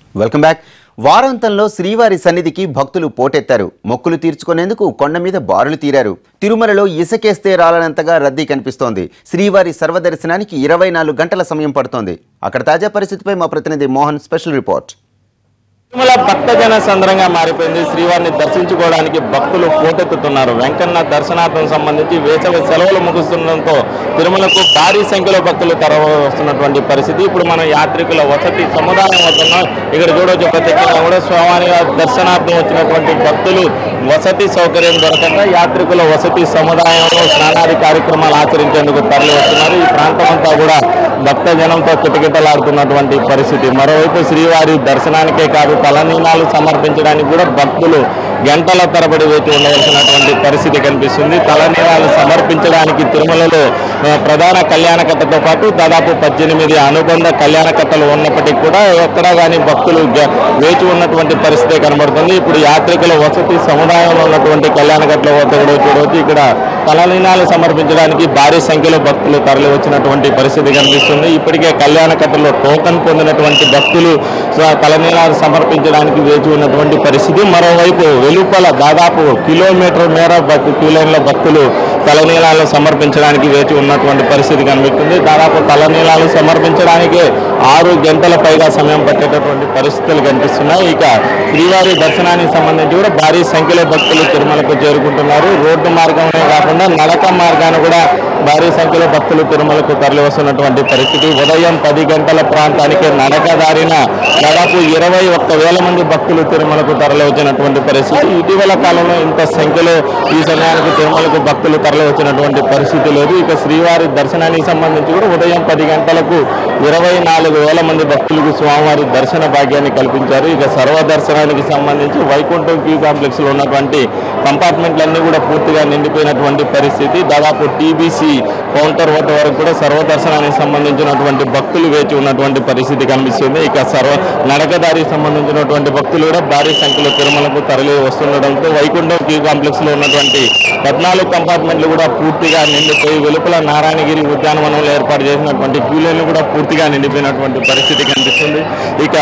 welcome back వారాంతంలో శ్రీవారి సన్నిధికి భక్తులు పోటెత్తారు మొక్కులు తీర్చుకునేందుకు కొండ మీద బారులు తీరారు తిరుమలలో ఇసుకేస్తే రాలనంతగా రద్దీ కనిపిస్తోంది శ్రీవారి సర్వదర్శనానికి ఇరవై నాలుగు గంటల సమయం పడుతోంది అక్కడ తాజా పరిస్థితిపై మా ప్రతినిధి మోహన్ స్పెషల్ రిపోర్ట్ తిరుమల భక్తజన సందరంగా మారిపోయింది శ్రీవారిని దర్శించుకోవడానికి భక్తులు పోటెత్తుతున్నారు వెంకన్న దర్శనార్థం సంబంధించి వేసవి సెలవులు ముగుస్తుండటంతో తిరుమలకు భారీ సంఖ్యలో భక్తులు తరవ వస్తున్నటువంటి పరిస్థితి ఇప్పుడు మనం యాత్రికుల వసతి సముదాయం వస్తున్నాం ఇక్కడ చూడవచ్చు ప్రత్యేకంగా కూడా స్వామి దర్శనార్థం వచ్చినటువంటి భక్తులు వసతి సౌకర్యం దొరకక యాత్రికుల వసతి సముదాయంలో స్నానాది కార్యక్రమాలు ఆచరించేందుకు తరలి వస్తున్నారు ఈ ప్రాంతం అంతా కూడా భక్తజనంతో కిటకిటలాడుతున్నటువంటి పరిస్థితి మరోవైపు శ్రీవారి దర్శనానికే కాదు తలనీలాలు సమర్పించడానికి కూడా భక్తులు గంటల తరబడి వేచి ఉండవలసినటువంటి పరిస్థితి కనిపిస్తుంది తలనీలాలు సమర్పించడానికి తిరుమలలో ఆ, ప్రధాన కళ్యాణకట్టతో పాటు దాదాపు పద్దెనిమిది అనుబంధ కళ్యాణకట్టలు ఉన్నప్పటికీ కూడా ఎక్కడా కానీ భక్తులు గ- వేచి ఉన్నటువంటి పరిస్థితి కనబడుతుంది ఇప్పుడు యాత్రికుల వసతి సముదాయంలో ఉన్నటువంటి కళ్యాణకట్టల వద్ద కూడా చూడవచ్చు ఇక్కడ తలనీలాలు సమర్పించడానికి భారీ సంఖ్యలో భక్తులు తరలి వచ్చినటువంటి పరిస్థితి కనిపిస్తుంది ఇప్పటికే కళ్యాణకట్టలో టోకన్ పొందినటువంటి భక్తులు స- తలనీలాలు సమర్పించడానికి వేచి ఉన్నటువంటి పరిస్థితి మరోవైపు వెలుపల దాదాపు కిలోమీటర్ మేర భక్తు క్యూ లైన్లో భక్తులు తలనీలాలు సమర్పించడానికి వేచి ఉన్నటువంటి పరిస్థితి కనిపిస్తుంది దాదాపు తలనీలాలు సమర్పించడానికి ఆరు గంటల పైగా సమయం పట్టేటటువంటి పరిస్థితులు కనిపిస్తున్నాయి ఇక శ్రీవారి దర్శనానికి సంబంధించి కూడా భారీ సంఖ్యలో భక్తులు తిరుమలకు చేరుకుంటున్నారు రోడ్డు మార్గమే కాకుండా నడక మార్గాన కూడా భారీ సంఖ్యలో భక్తులు తిరుమలకు తరలి వస్తున్నటువంటి పరిస్థితి ఉదయం పది గంటల ప్రాంతానికి నడక దారిన దాదాపు ఇరవై ఒక్క వేల మంది భక్తులు తిరుమలకు తరలి వచ్చినటువంటి పరిస్థితి ఇటీవల కాలంలో ఇంత సంఖ్యలో ఈ సమయానికి తిరుమలకు భక్తులు తరలి వచ్చినటువంటి పరిస్థితి లేదు ఇక శ్రీవారి దర్శనానికి సంబంధించి కూడా ఉదయం పది గంటలకు ఇరవై నాలుగు వేల మంది భక్తులకు స్వామివారి దర్శన భాగ్యాన్ని కల్పించారు ఇక సర్వ దర్శనానికి సంబంధించి వైకుంఠం క్యూ కాంప్లెక్స్ లో ఉన్నటువంటి కంపార్ట్మెంట్లన్నీ కూడా పూర్తిగా నిండిపోయినటువంటి పరిస్థితి దాదాపు టీబీసీ కౌంటర్ వద్ద వరకు కూడా సర్వదర్శనానికి సంబంధించినటువంటి భక్తులు వేచి ఉన్నటువంటి పరిస్థితి కనిపిస్తుంది ఇక సర్వ నడకదారికి సంబంధించినటువంటి భక్తులు కూడా భారీ సంఖ్యలో తిరుమలకు తరలి వస్తుండడంతో వైకుంఠం క్యూ కాంప్లెక్స్ లో ఉన్నటువంటి పద్నాలుగు కంపార్ట్మెంట్లు కూడా పూర్తిగా నిండిపోయి వెలుపల నారాయణగిరి ఉద్యానవనంలో ఏర్పాటు చేసినటువంటి క్యూ లైన్లు కూడా పూర్తిగా నిండిపోయినటువంటి పరిస్థితి కనిపిస్తుంది ఇక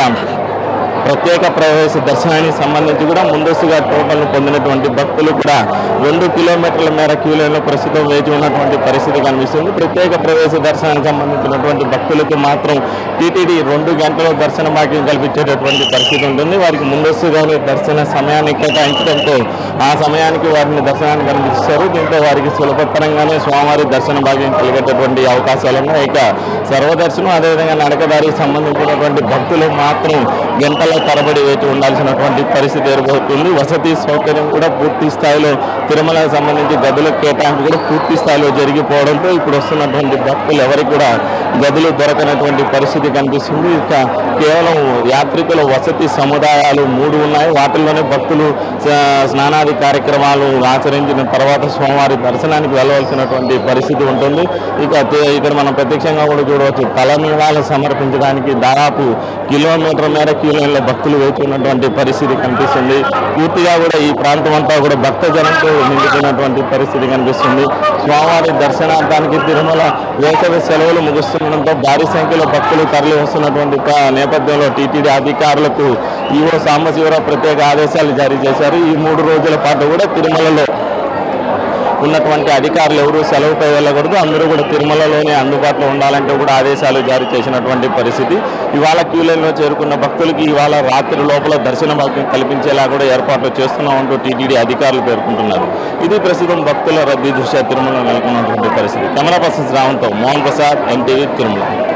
ప్రత్యేక ప్రవేశ దర్శనానికి సంబంధించి కూడా ముందస్తుగా టోకన్లు పొందినటువంటి భక్తులు కూడా రెండు కిలోమీటర్ల మేర క్యూ లైన్లో ప్రస్తుతం వేచి ఉన్నటువంటి పరిస్థితి కనిపిస్తుంది ప్రత్యేక ప్రవేశ దర్శనానికి సంబంధించినటువంటి భక్తులకు మాత్రం టీటీడీ రెండు గంటల దర్శన భాగ్యం కల్పించేటటువంటి పరిస్థితి ఉంటుంది వారికి ముందస్తుగానే దర్శన సమయాన్ని కేటాయించడంతో ఆ సమయానికి వారిని దర్శనానికి కనిపిస్తారు దీంతో వారికి సులభతరంగానే స్వామివారి దర్శన భాగ్యం కలిగేటటువంటి అవకాశాలు ఉన్నాయి ఇక సర్వదర్శనం అదేవిధంగా నడకదారికి సంబంధించినటువంటి భక్తులు మాత్రం గంటల తరబడి వేచి ఉండాల్సినటువంటి పరిస్థితి ఏర్పడుతుంది వసతి సౌకర్యం కూడా పూర్తి స్థాయిలో తిరుమలకు సంబంధించి గదుల కేటాయింపు కూడా పూర్తి స్థాయిలో జరిగిపోవడంతో ఇప్పుడు వస్తున్నటువంటి భక్తులు ఎవరికి కూడా గదులు దొరకనటువంటి పరిస్థితి కనిపిస్తుంది ఇక కేవలం యాత్రికుల వసతి సముదాయాలు మూడు ఉన్నాయి వాటిల్లోనే భక్తులు స- స్నానాది కార్యక్రమాలు ఆచరించిన తర్వాత స్వామివారి దర్శనానికి వెళ్ళవలసినటువంటి పరిస్థితి ఉంటుంది ఇక తే- ఇక్కడ మనం ప్రత్యక్షంగా కూడా చూడవచ్చు తలనీలాలు సమర్పించడానికి దాదాపు కిలోమీటర్ మేర క్యూ లైన్లో భక్తులు వేచి ఉన్నటువంటి పరిస్థితి కనిపిస్తుంది పూర్తిగా కూడా ఈ ప్రాంతం అంతా కూడా భక్తజనంతో నిండిపోయినటువంటి పరిస్థితి కనిపిస్తుంది స్వామివారి దర్శనార్థానికి తిరుమల వేసవి సెలవులు ముగుస్తుండడంతో భారీ సంఖ్యలో భక్తులు తరలి వస్తున్నటువంటి ప- నేపథ్యంలో టీటీడీ అధికారులకు ఈవో సాంబశివరావు ప్రత్యేక ఆదేశాలు జారీ చేశారు ఈ మూడు రోజుల పాటు కూడా తిరుమలలో ఉన్నటువంటి అధికారులు ఎవరు సెలవుపై వెళ్ళకూడదు అందరూ కూడా తిరుమలలోనే అందుబాటులో ఉండాలంటే కూడా ఆదేశాలు జారీ చేసినటువంటి పరిస్థితి ఇవాళ క్యూ లైన్లో చేరుకున్న భక్తులకి ఇవాళ రాత్రి లోపల దర్శన భాగ్యం కల్పించేలా కూడా ఏర్పాట్లు చేస్తున్నామంటూ టీటీడీ అధికారులు పేర్కొంటున్నారు ఇది ప్రస్తుతం భక్తుల రద్దీ దృష్ట్యా తిరుమల నెలకొన్నటువంటి పరిస్థితి కెమెరా పర్సన్స్ రావడంతో మోహన్ ప్రసాద్ ఎన్టీవీ తిరుమల